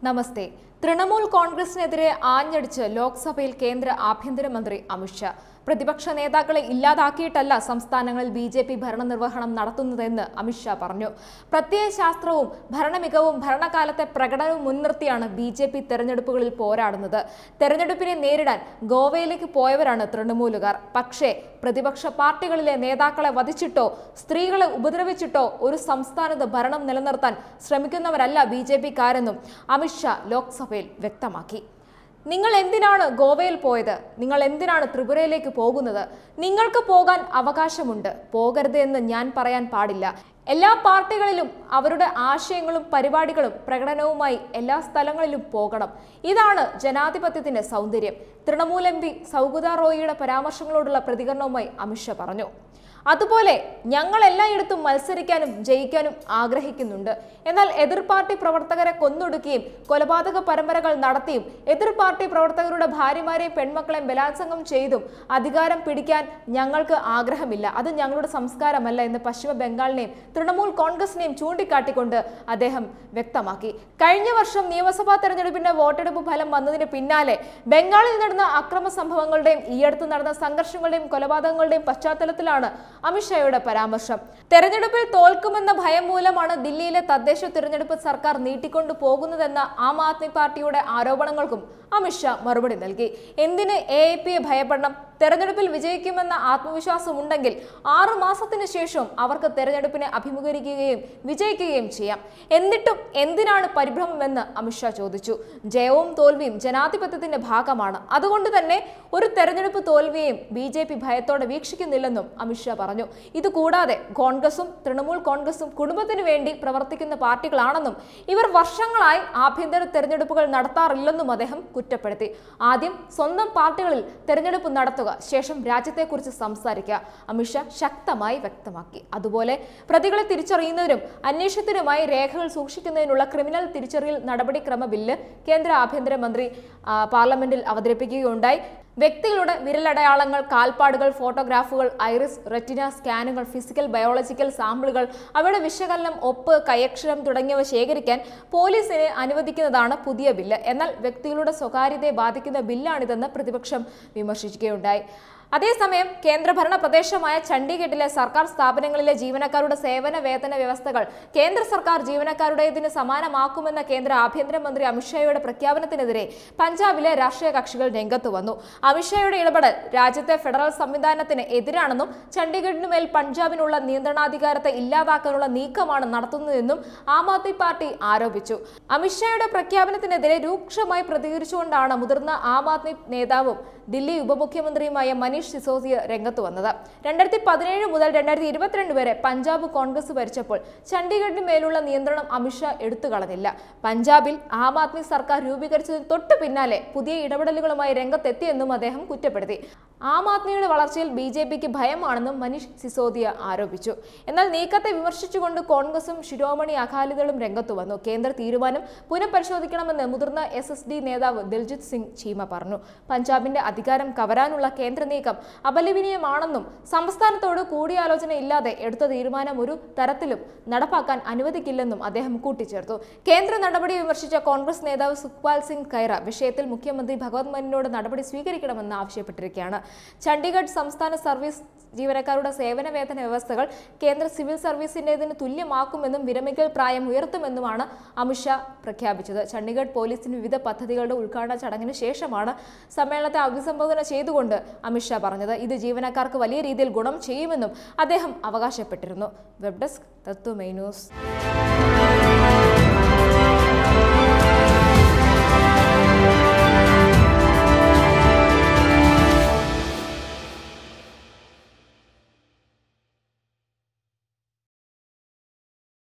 നമസ്തേ തൃണമൂൽ കോൺഗ്രസിനെതിരെ ആഞ്ഞടിച്ച് ലോക്സഭയിൽ കേന്ദ്ര ആഭ്യന്തരമന്ത്രി അമിത്ഷാ പ്രതിപക്ഷ നേതാക്കളെ ഇല്ലാതാക്കിയിട്ടല്ല സംസ്ഥാനങ്ങളിൽ ബി ജെ പി ഭരണനിർവഹണം നടത്തുന്നതെന്ന് അമിത്ഷാ പറഞ്ഞു പ്രത്യയശാസ്ത്രവും ഭരണമികവും ഭരണകാലത്തെ പ്രകടനവും മുൻനിർത്തിയാണ് ബി ജെ പി തെരഞ്ഞെടുപ്പുകളിൽ പോരാടുന്നത് തെരഞ്ഞെടുപ്പിനെ നേരിടാൻ ഗോവയിലേക്ക് പോയവരാണ് തൃണമൂലുകാർ പക്ഷേ പ്രതിപക്ഷ പാർട്ടികളിലെ നേതാക്കളെ വധിച്ചിട്ടോ സ്ത്രീകളെ ഉപദ്രവിച്ചിട്ടോ ഒരു സംസ്ഥാനത്ത് ഭരണം നിലനിർത്താൻ ശ്രമിക്കുന്നവരല്ല ബി ജെ പിക്കാരെന്നും അമിത്ഷാ ലോക്സഭയിൽ വ്യക്തമാക്കി നിങ്ങൾ എന്തിനാണ് ഗോവയിൽ പോയത് നിങ്ങൾ എന്തിനാണ് ത്രിപുരയിലേക്ക് പോകുന്നത് നിങ്ങൾക്ക് പോകാൻ അവകാശമുണ്ട് പോകരുത് എന്ന് ഞാൻ പറയാൻ പാടില്ല എല്ലാ പാർട്ടികളിലും അവരുടെ ആശയങ്ങളും പരിപാടികളും പ്രകടനവുമായി എല്ലാ സ്ഥലങ്ങളിലും പോകണം ഇതാണ് ജനാധിപത്യത്തിന്റെ സൗന്ദര്യം തൃണമൂൽ എം പി സൗഗത റോയിയുടെ പരാമർശങ്ങളോടുള്ള പ്രതികരണവുമായി അമിത്ഷാ പറഞ്ഞു അതുപോലെ ഞങ്ങൾ എല്ലായിടത്തും മത്സരിക്കാനും ജയിക്കാനും ആഗ്രഹിക്കുന്നുണ്ട് എന്നാൽ എതിർ പാർട്ടി പ്രവർത്തകരെ കൊന്നൊടുക്കുകയും കൊലപാതക പരമ്പരകൾ നടത്തിയും എതിർ പാർട്ടി പ്രവർത്തകരുടെ ഭാര്യമാരെയും പെൺമക്കളെയും ബലാത്സംഗം ചെയ്തും അധികാരം പിടിക്കാൻ ഞങ്ങൾക്ക് ആഗ്രഹമില്ല അത് ഞങ്ങളുടെ സംസ്കാരമല്ല എന്ന് പശ്ചിമ ബംഗാളിനെയും തൃണമൂൽ കോൺഗ്രസിനെയും ചൂണ്ടിക്കാട്ടിക്കൊണ്ട് അദ്ദേഹം വ്യക്തമാക്കി കഴിഞ്ഞ വർഷം നിയമസഭാ തെരഞ്ഞെടുപ്പിന്റെ വോട്ടെടുപ്പ് ഫലം വന്നതിന് പിന്നാലെ ബംഗാളിൽ നടന്ന അക്രമ സംഭവങ്ങളുടെയും ഈയടുത്ത് നടന്ന സംഘർഷങ്ങളുടെയും കൊലപാതകങ്ങളുടെയും പശ്ചാത്തലത്തിലാണ് അമിത്ഷായുടെ പരാമർശം തെരഞ്ഞെടുപ്പിൽ തോൽക്കുമെന്ന ഭയം മൂലമാണ് ദില്ലിയിലെ തദ്ദേശ തിരഞ്ഞെടുപ്പ് സർക്കാർ നീട്ടിക്കൊണ്ടു പോകുന്നതെന്ന ആം ആദ്മി പാർട്ടിയുടെ ആരോപണങ്ങൾക്കും അമിത്ഷാ മറുപടി നൽകി എന്തിന് എ ഐ പിയെ ഭയപ്പെടണം തെരഞ്ഞെടുപ്പിൽ വിജയിക്കുമെന്ന ആത്മവിശ്വാസം ഉണ്ടെങ്കിൽ ആറു മാസത്തിന് ശേഷം അവർക്ക് തെരഞ്ഞെടുപ്പിനെ അഭിമുഖീകരിക്കുകയും വിജയിക്കുകയും ചെയ്യാം എന്നിട്ടും എന്തിനാണ് പരിഭ്രമമെന്ന് അമിത്ഷാ ചോദിച്ചു ജയവും തോൽവിയും ജനാധിപത്യത്തിന്റെ ഭാഗമാണ് അതുകൊണ്ട് തന്നെ ഒരു തെരഞ്ഞെടുപ്പ് തോൽവിയെയും ബി ജെ പി ഭയത്തോടെ വീക്ഷിക്കുന്നില്ലെന്നും അമിത്ഷാ പറഞ്ഞു ഇതുകൂടാതെ കോൺഗ്രസും തൃണമൂൽ കോൺഗ്രസും കുടുംബത്തിന് വേണ്ടി പ്രവർത്തിക്കുന്ന പാർട്ടികളാണെന്നും ഇവർ വർഷങ്ങളായി ആഭ്യന്തര തെരഞ്ഞെടുപ്പുകൾ നടത്താറില്ലെന്നും അദ്ദേഹം കുറ്റപ്പെടുത്തി ആദ്യം സ്വന്തം പാർട്ടികളിൽ തെരഞ്ഞെടുപ്പ് നടത്തുക ശേഷം രാജ്യത്തെക്കുറിച്ച് സംസാരിക്കുക അമിത്ഷാ ശക്തമായി വ്യക്തമാക്കി അതുപോലെ പ്രതികളെ തിരിച്ചറിയുന്നതിനും അന്വേഷണത്തിനുമായി രേഖകൾ സൂക്ഷിക്കുന്നതിനുള്ള ക്രിമിനൽ തിരിച്ചറിയൽ നടപടിക്രമ ബില്ല് കേന്ദ്ര ആഭ്യന്തരമന്ത്രി ആ, പാർലമെന്റിൽ അവതരിപ്പിക്കുകയുണ്ടായി വ്യക്തികളുടെ വിരലടയാളങ്ങൾ കാൽപ്പാടുകൾ ഫോട്ടോഗ്രാഫുകൾ ഐറിസ് റെറ്റിന സ്കാനുകൾ ഫിസിക്കൽ ബയോളജിക്കൽ സാമ്പിളുകൾ അവയുടെ വിശകലനം ഒപ്പ് കൈയക്ഷരം തുടങ്ങിയവ ശേഖരിക്കാൻ പോലീസിനെ അനുവദിക്കുന്നതാണ് പുതിയ ബില്ല് എന്നാൽ വ്യക്തികളുടെ സ്വകാര്യതയെ ബാധിക്കുന്ന ബില്ലാണിതെന്ന് പ്രതിപക്ഷം വിമർശിക്കുകയുണ്ടായി അതേസമയം കേന്ദ്രഭരണ പ്രദേശമായ ചണ്ഡീഗഡിലെ സർക്കാർ സ്ഥാപനങ്ങളിലെ ജീവനക്കാരുടെ സേവന വേതന വ്യവസ്ഥകൾ കേന്ദ്ര സർക്കാർ ജീവനക്കാരുടേതിന് സമാനമാക്കുമെന്ന കേന്ദ്ര ആഭ്യന്തരമന്ത്രി അമിത്ഷായുടെ പ്രഖ്യാപനത്തിനെതിരെ പഞ്ചാബിലെ രാഷ്ട്രീയ കക്ഷികൾ രംഗത്തു വന്നു അമിത്ഷായുടെ ഇടപെടൽ രാജ്യത്തെ ഫെഡറൽ സംവിധാനത്തിന് എതിരാണെന്നും ചണ്ഡീഗഡിനുമേൽ പഞ്ചാബിനുള്ള നിയന്ത്രണാധികാരത്തെ ഇല്ലാതാക്കാനുള്ള നീക്കമാണ് നടത്തുന്നതെന്നും ആം ആദ്മി പാർട്ടി ആരോപിച്ചു അമിത്ഷായുടെ പ്രഖ്യാപനത്തിനെതിരെ രൂക്ഷമായി പ്രതികരിച്ചുകൊണ്ടാണ് മുതിർന്ന ആം ആദ്മി നേതാവും ദില്ലി ഉപമുഖ്യമന്ത്രിയുമായ മനീഷ് സിസോദിയ രംഗത്ത് വന്നത് രണ്ടായിരത്തി പതിനേഴ് മുതൽ രണ്ടായിരത്തി ഇരുപത്തിരണ്ട് വരെ പഞ്ചാബ് കോൺഗ്രസ് ഭരിച്ചപ്പോൾ ചണ്ഡീഗഡിന് മേലുള്ള നിയന്ത്രണം അമിത്ഷാ എടുത്തു കളഞ്ഞില്ല പഞ്ചാബിൽ ആം ആദ്മി സർക്കാർ രൂപീകരിച്ചതിന് തൊട്ടു പിന്നാലെ പുതിയ ഇടപെടലുകളുമായി രംഗത്തെത്തിയെന്നും അദ്ദേഹം കുറ്റപ്പെടുത്തി ആം ആദ്മിയുടെ വളർച്ചയിൽ ബി ജെ പിക്ക് ഭയമാണെന്നും മനീഷ് സിസോദിയ ആരോപിച്ചു എന്നാൽ നീക്കത്തെ വിമർശിച്ചുകൊണ്ട് കോൺഗ്രസും ശിരോമണി അകാലിദളും രംഗത്തു വന്നു കേന്ദ്ര തീരുമാനം പുനഃപരിശോധിക്കണമെന്ന് മുതിർന്ന എസ് എസ് ഡി നേതാവ് ദിൽജിത് സിംഗ് ചീമ പറഞ്ഞു പഞ്ചാബിന്റെ അധികാരം കവരാനുള്ള കേന്ദ്ര നീക്കം അപലപനീയമാണെന്നും സംസ്ഥാനത്തോട് കൂടിയാലോചന ഇല്ലാതെ എടുത്ത തീരുമാനം ഒരു തരത്തിലും നടപ്പാക്കാൻ അനുവദിക്കില്ലെന്നും അദ്ദേഹം കൂട്ടിച്ചേർത്തു കേന്ദ്ര നടപടി വിമർശിച്ച കോൺഗ്രസ് നേതാവ് സുഖ്പാൽ സിംഗ് ഖൈറ വിഷയത്തിൽ മുഖ്യമന്ത്രി ഭഗവത് മാനിനോട് നടപടി സ്വീകരിക്കണമെന്ന് ആവശ്യപ്പെട്ടിരിക്കുകയാണ് ചണ്ഡീഗഡ് സംസ്ഥാന സർവീസ് ജീവനക്കാരുടെ സേവന വേതന വ്യവസ്ഥകൾ കേന്ദ്ര സിവിൽ സർവീസിൻ്റെതിന് തുല്യമാക്കുമെന്നും വിരമിക്കൽ പ്രായം ഉയർത്തുമെന്നുമാണ് അമിത്ഷാ പ്രഖ്യാപിച്ചത് ചണ്ഡീഗഡ് പോലീസിന് വിവിധ പദ്ധതികളുടെ ഉദ്ഘാടന ചടങ്ങിന് ശേഷമാണ് സമ്മേളനത്തെ അഭിസംബോധന ചെയ്തുകൊണ്ട് അമിത്ഷാ പറഞ്ഞത് ഇത് ജീവനക്കാർക്ക് വലിയ രീതിയിൽ ഗുണം ചെയ്യുമെന്നും അദ്ദേഹം അവകാശപ്പെട്ടിരുന്നു വെബ് ഡെസ്ക് തത്വമൈ ന്യൂസ്